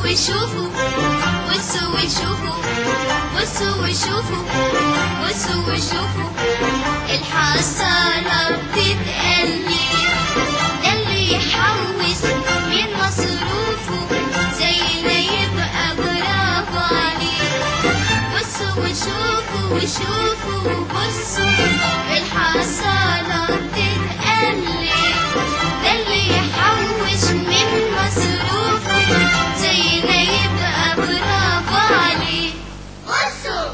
وشوفوا بصوا وشوفوا بصوا وشوفوا بصوا وشوفوا الحصالة بتتقلي ده اللي يحوش من مصروفه زينا يبقى برافو عليه بصوا وشوفوا وشوفوا بصوا الحصالة بتتقلي ده اللي يحوش من مصروفه زينا يبقى برافو عليه بصوا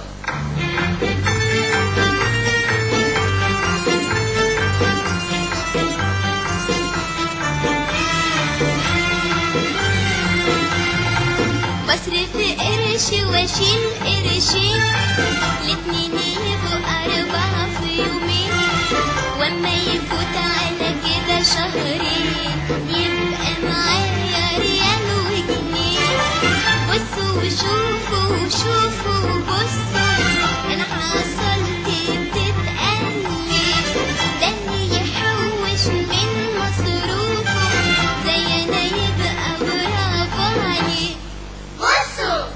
بصرف قرش واشيل قرشين الاتنين يبقوا أربعة في يومين واما يفوت على كده شهرين يبقى معايا ريال وجنيه بصوا وشوفوا وشوفوا بصوا انا حصلت بتتقلي ده اللي يحوش من مصروفه زي انا يبقى برافو عليه بصوا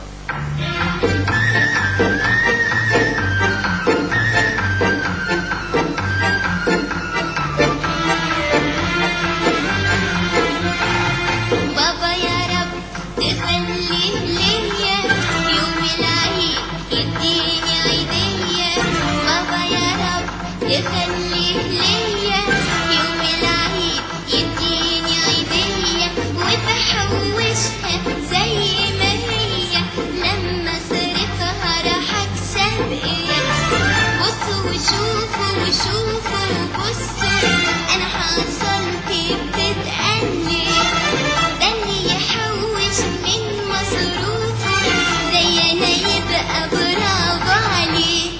بابا يا رب تخليه ليا يوم العيد يديني عيدية بابا يا رب تخليه ليا يوم العيد يديني عيدية وبحوشها زي ما هي لما صرفها راح اكسب ايه بصوا وشوفوا وشوفوا بصوا انا حصلت بتتقلي ده اللي يحوش من مصروفه زي انا يبقى برافو عليه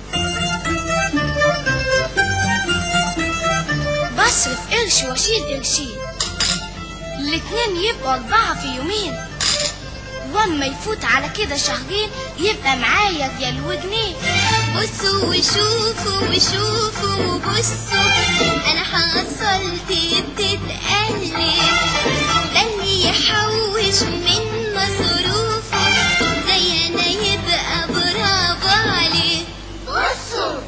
بصرف قرش واشيل قرشين الاتنين يبقوا أربعة في يومين واما يفوت على كده شهرين يبقى معايا ريال وجنيه بصوا وشوفوا وشوفوا بصوا انا حصلت بتتقلب ده اللي يحوش من مصروفه زي انا يبقى برافو عليه بصوا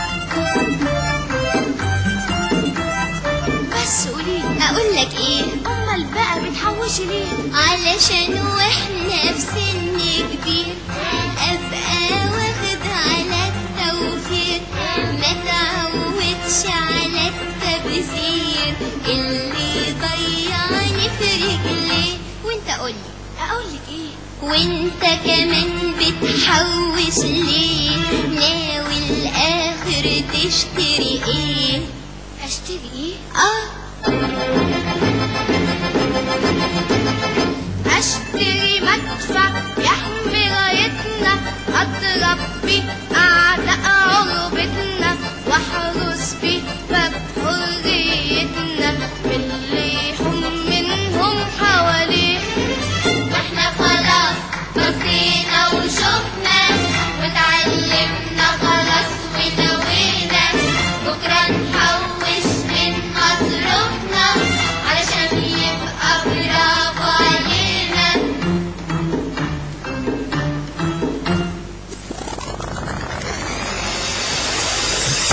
بس قوليلي اقول لك ايه امال بقى بتحوشي ليه علشان واحنا في سن كبير ابقى واخد على التوفير ما تعودش على التبذير اللي ضيعني في رجلي وانت قولي اقولك ايه وانت كمان بتحوش ليه ناوي الاخر تشتري ايه اشتري ايه اه